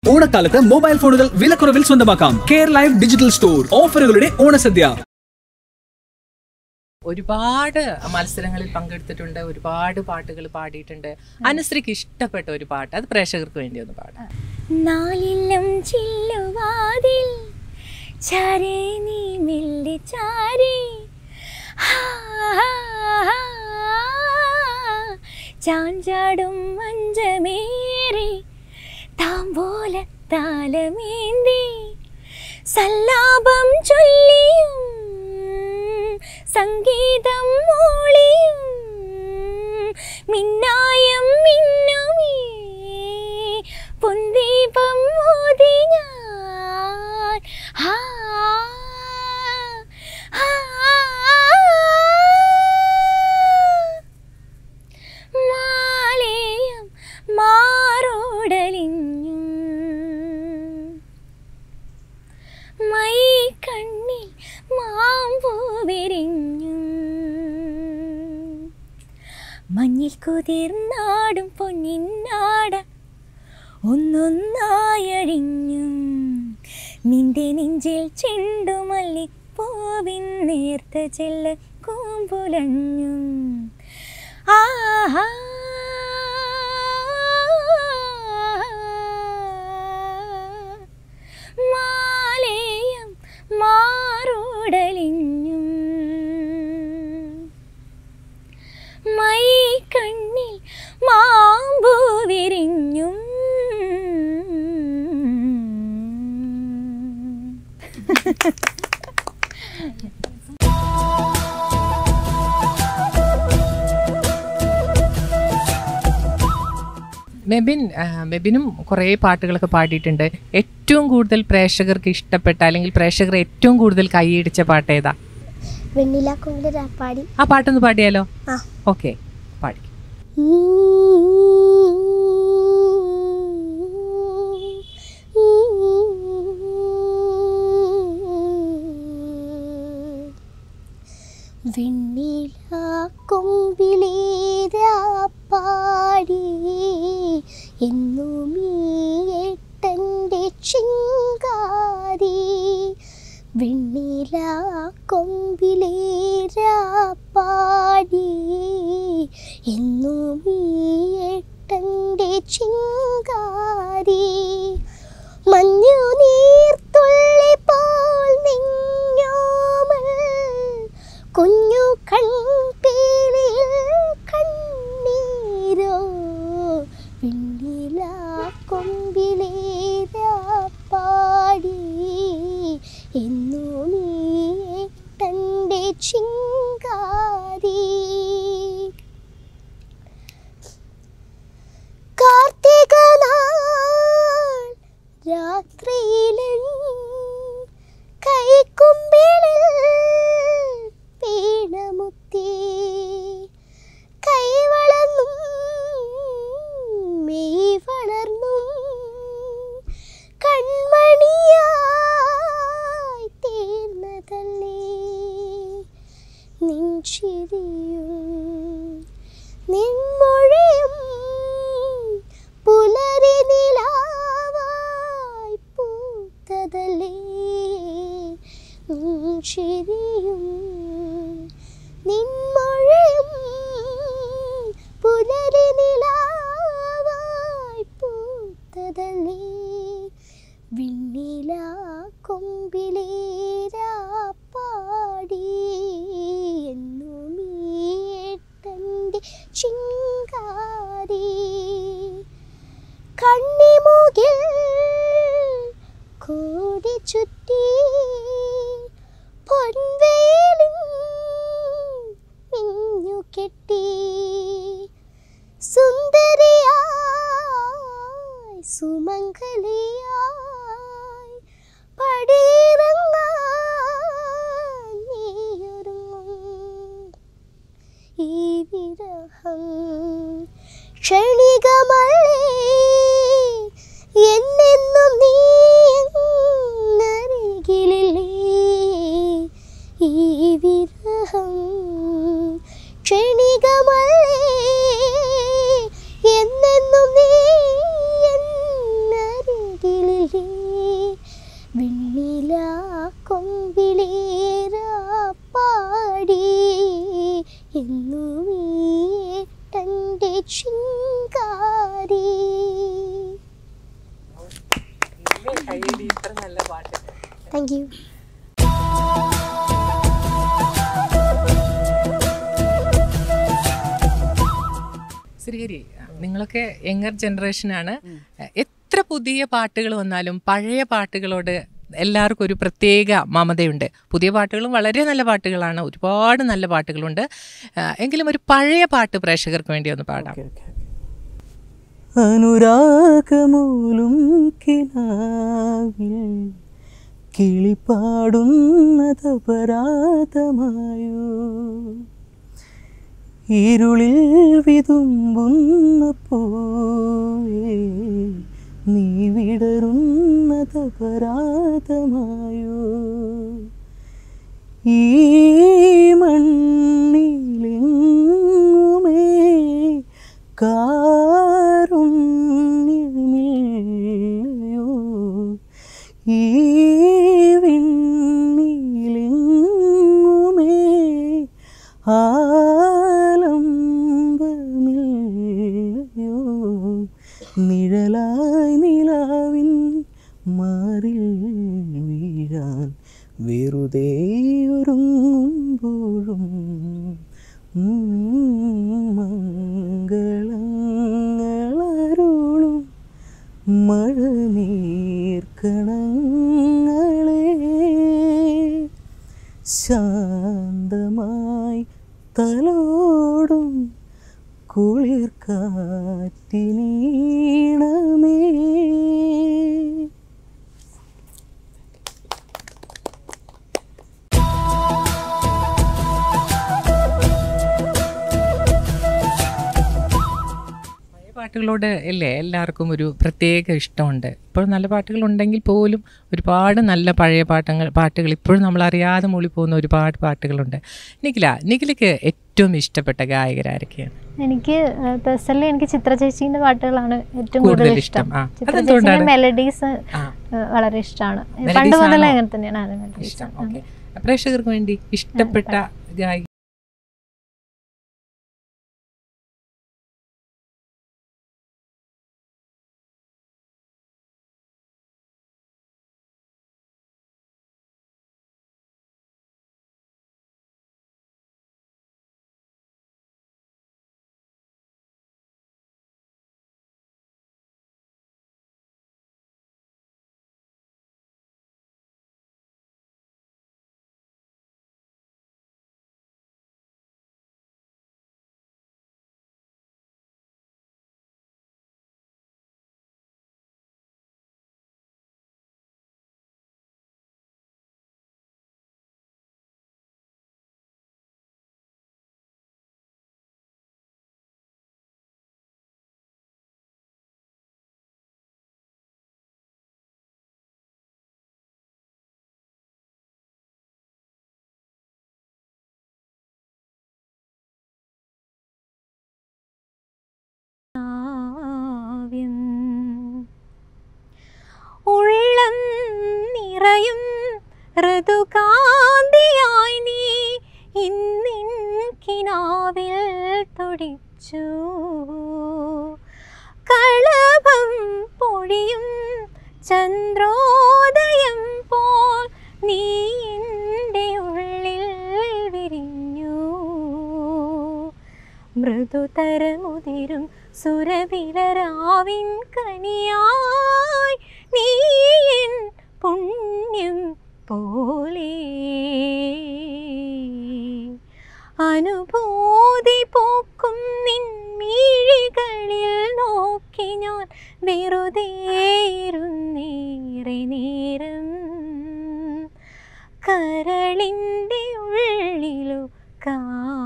ഓണക്കാലത്ത് മൊബൈൽ ഫോണുകൾ വിലക്കുറവിൽ സ്വന്തമാക്കാം കെയർ ലൈഫ് ഡിജിറ്റൽ സ്റ്റോർ ഓഫറുകളുടെ ഓണസദ്യ ഒരുപാട് മത്സരങ്ങളിൽ പങ്കെടുത്തിട്ടുണ്ട് ഒരുപാട് പാട്ടുകൾ പാടിയിട്ടുണ്ട് അനുശ്രീക്ക് ഇഷ്ടപ്പെട്ട ഒരു പാട്ട് അത് പ്രേക്ഷകർക്ക് വേണ്ടി ഒന്ന് പാടാം നാലില്ലം ചില്ലുവാതിൽ ചാരേ നീ മെല്ലെ ചാരി ചാഞ്ചാടും മഞ്ചമേറി താമ്പോല താലമേന്തി സല്ലാപം ചൊല്ലിയും സംഗീതം മൂളിയും മിന്നായം മിന്നുമേ പൊന്തീപം മോതി ഞാൻ ഹാ ഹാ മാലേയം മാറോടലിഞ്ഞു മൈ കണ്ണിൽ മാമ്പൂ വിരിഞ്ഞു മഞ്ഞിൽ കുതിർന്നാടും പൊന്നിന്നാട ഒന്നൊന്നായഴിഞ്ഞു നിന്റെ നെഞ്ചിൽ ചെണ്ടുമല്ലിപ്പൂവിൻ നേർത്ത ചെല്ല കൂമ്പുലഞ്ഞു ആഹാ മാലേയം മാറോടലിഞ്ഞു മൈ കണ്ണിൽ മാമ്പൂ വിരിഞ്ഞു മെബിൻ ആ, മെബിനും കുറേ പാട്ടുകളൊക്കെ പാടിയിട്ടുണ്ട് ഏറ്റവും കൂടുതൽ പ്രേക്ഷകർക്ക് ഇഷ്ടപ്പെട്ട അല്ലെങ്കിൽ പ്രേക്ഷകർ ഏറ്റവും കൂടുതൽ കൈയടിച്ച പാട്ട് ഏതാ വെണ്ണില കൊണ്ട് രാപ്പാടി ആ പാട്ടൊന്ന് പാടിയാലോ ആ. ഓക്കെ പാടി വെണ്ണില കൊമ്പിലേരാപ്പാടി എന്നുമീ എട്ടൻ്റെ ചിങ്കാരി വെണ്ണില കൊമ്പിലേരാപ്പാടി എന്നുമീ എട്ടൻ്റെ ചിങ്കാരി മഞ്ഞു നീർത്തുള്ളി പോൽ നിന്നോമൽ കുഞ്ഞു കൺപീലിൽ കണ്ണീരോ വെണ്ണില കൊമ്പിലേരാപ്പാടി എന്നു നീ തൻ്റെ ചിങ്കാരി കാർത്തിക നാൾ രാത്രിയിലും കൈക്കുമ്പിളിൽ വീണമുത്തി കൈ വളർന്നും മെയ് വളർന്നും കൺമണിയായി തീർന്നതല്ലേ നിൻചിരിയും നിൻമൊഴിയും പുലരി നിലാവായി പൂത്തതല്ലേ നിൻചിരിയും നിൻമൊഴിയും പുലരി നിലാവായി പൂത്തതല്ലേ വിണ്ണില കൊമ്പിലേരാപ്പാടി എന്നുമീട്ടൻ്റെ ചിങ്കാരി കണ്ണിമുകിൽ കൂടി ചുറ്റി പൊൻവേലിൻ മിഞ്ഞു കെട്ടി സുന്ദരിയായി സുമംഗലിയായി പടിയിറങ്ങാൻ നീയൊരുങ്ങും ഈ വിരഹം ക്ഷണികമല്ലേ എന്നെന്നും നീ എന്നരികിലില്ലേ ഈ വിരഹം ക്ഷണികമല്ലേ എന്നെന്നും നീ എന്നരികിലില്ലേ പാടി വെണ്ണില കൊമ്പിലേറ പാടി എന്നുമേ തൻ്റെ ചിങ്കാരി താങ്ക് യു ശ്രീഹരി നിങ്ങളൊക്കെ യങ്ങർ ജനറേഷനാണ് എത്ര പുതിയ പാട്ടുകൾ വന്നാലും പഴയ പാട്ടുകളോട് എല്ലാവർക്കും ഒരു പ്രത്യേക മമതയുണ്ട് പുതിയ പാട്ടുകളും വളരെ നല്ല പാട്ടുകളാണ് ഒരുപാട് നല്ല പാട്ടുകളുണ്ട് ആ, എങ്കിലും ഒരു പഴയ പാട്ട് പ്രേക്ഷകർക്ക് വേണ്ടി ഒന്ന് പാടാം അനുരാഗമൂലും കിനാവിൽ കിളിപ്പാടുന്നത് അപരാധമായോ ഇരുളിൽ വിതുമ്പുന്ന പൂവേ നീ വിടരുന്നത് അപരാധമായോ ഈ മണ്ണിലെങ്ങുമേ കാരുണ്യമില്ലയോ ഈ വിണ്ണിലെങ്ങുമേ ആലംബമില്ലയോ നിഴലായി നിലാവിൻ മാറിൽ വീഴാൻ വെറുതെ ഒരുങ്ങുമ്പോഴും മംഗളങ്ങളരുളും മഴനീർക്കണങ്ങളെ ശാന്തമായി തലോടും കുളിർ കാറ്റിനീണമേ പഴയ പാട്ടുകളോട് അല്ലേ എല്ലാവർക്കും ഒരു പ്രത്യേക ഇഷ്ടമുണ്ട് ഇപ്പോൾ നല്ല പാട്ടുകൾ ഉണ്ടെങ്കിൽ പോലും ഒരുപാട് നല്ല പഴയ പാട്ടങ്ങൾ പാട്ടുകൾ ഇപ്പോഴും നമ്മൾ അറിയാതെ മൂളി പോകുന്ന ഒരുപാട് പാട്ടുകളുണ്ട് നിഖില നിഖിലക്ക് ഏറ്റവും ഇഷ്ടപ്പെട്ട ഗായകരാരൊക്കെയാണ് എനിക്ക് പേഴ്സണലി എനിക്ക് ചിത്ര ചേച്ചീൻ്റെ പാട്ടുകളാണ് ഏറ്റവും കൂടുതൽ കൂടുതൽ ഇഷ്ടം. ഇഷ്ടം ആ. ചിത്ര അതെന്തുകൊണ്ടാണ്? ചേച്ചീൻ്റെ മെലഡീസ് ആ വളരെ ഇഷ്ടമാണ് Melodies പണ്ട് മുതലേ ആണോ? അങ്ങനെ തന്നെയാണ് അത് melodies. ഇഷ്ടം ഓക്കെ പ്രേക്ഷകർക്ക് വേണ്ടി ഇഷ്ടപ്പെട്ട ഗായിക കാവ്യം ഉള്ളം നിറയും ഋതുകാന്തിയായി നീ ഇന്നിൻ കിനാവിൽ തുടിച്ചു കളഭം പൊഴിയും ചന്ദ്രോദയം പോൽ നീ എൻ്റെ ഉള്ളിൽ വിരിഞ്ഞു മൃദുതരമുതിരും സുരവിലരാവിൻ കനിയായി നീ എൻ പുണ്യം പോലെ അനുഭൂതി പോക്കും നിൻ മിഴികളിൽ നോക്കി ഞാൻ വെറുതെ ഇരുന്നേറെ നേരം കരളിൻ്റെ ഉള്ളിലു കാ